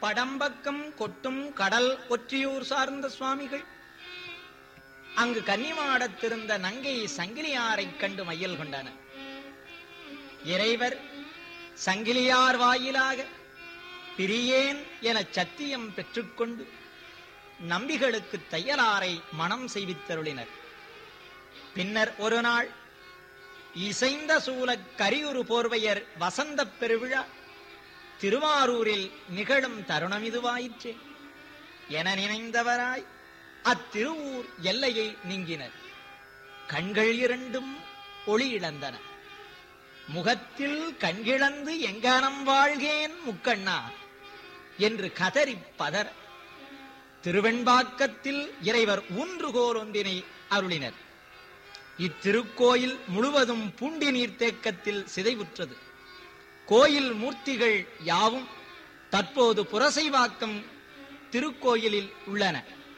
படம்பக்கம் கொட்டும் கடல் ஒற்றியூர் சார்ந்த சுவாமிகள் அங்கு கன்னிமாடத்திருந்த நங்கை சங்கிலியாரைக் கண்டு மையல் கொண்டனர் இறைவர் சங்கிலியார் வாயிலாக பிரியேன் என சத்தியம் பெற்றுக்கொண்டு நம்பிகளுக்கு தையலாரை மனம் செய்வித்தருளினர் பின்னர் ஒரு நாள் இசைந்த சூலக் கரியுரு போர்வையர் வசந்தப் பெருவிழா திருவாரூரில் நிகழும் தருணம் இதுவாயிற்றே என நினைந்தவராய் அத்திருவூர் எல்லையை நீங்கினர் கண்கள் இரண்டும் ஒளி இழந்தன முகத்தில் கண்கிழந்து எங்கானம் வாழ்கேன் முக்கண்ணா என்று கதறிப் பதற திருவெண்பாக்கத்தில் இறைவர் ஊன்றுகோல் ஒன்றினை அருளினர் இத்திருக்கோயில் முழுவதும் பூண்டி நீர்த்தேக்கத்தில் சிதைவுற்றது கோயில் மூர்த்திகள் யாவும் தற்போது புரசைவாக்கம் திருக்கோயிலில் உள்ளன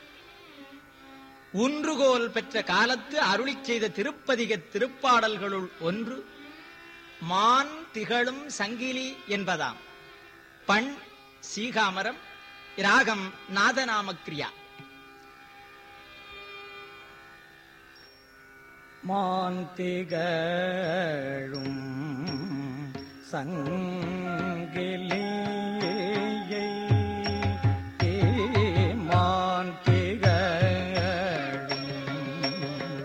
ஊன்றுகோல் பெற்ற காலத்து அருளிச் செய்த திருப்பதிக திருப்பாடல்களுள் ஒன்று மான் திகழும் சங்கிலி என்பதாம் பண் சீகாமரம் ராகம் நாதநாமக்ரியா மாந்திகழும் சங்கிலியை மாந்திகழும்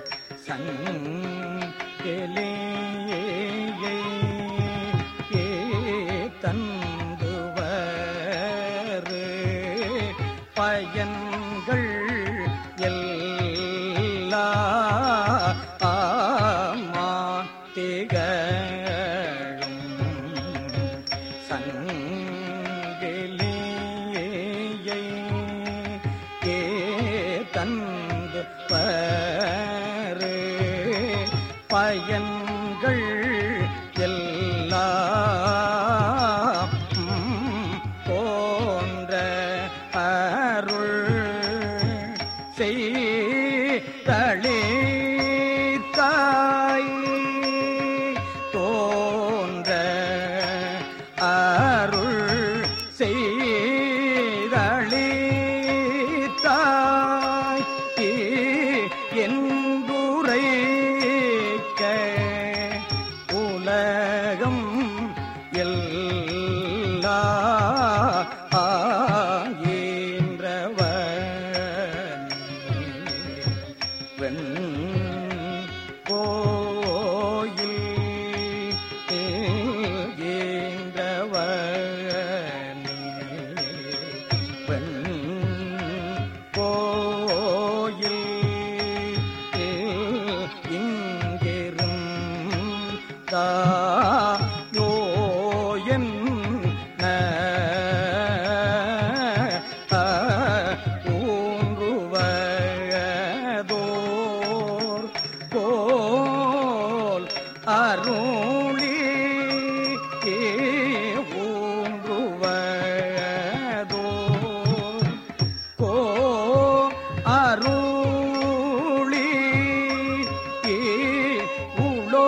சங்கிலியை தந்துவரு பயன்கள் எல்லா ஆமா திகழும் சங்கிலியை ஏ தந்து பரு பயன்கள் எல்லாம் போன்ற அருள் செய்தளித்தாய் தோன்ற அருள் செய்தளித்தாய் என்புரைக்க உலகம் எல்லா ஆகின்றவன் வெண் கோயில் ஏந்தவனே வெண் கோயில் இங்கிரும் தாயோயன் ஊன்றுவதோர் கோல் அருளி ஊன்றுவதோர் கோ அருளி உளோ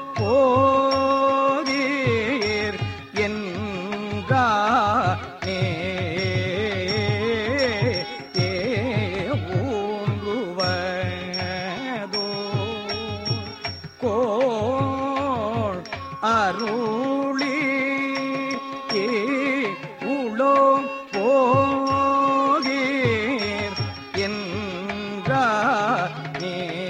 போதீர் என்றே ஊன்றுவதோ கோள் அருளி உளோ போகீர் என்றே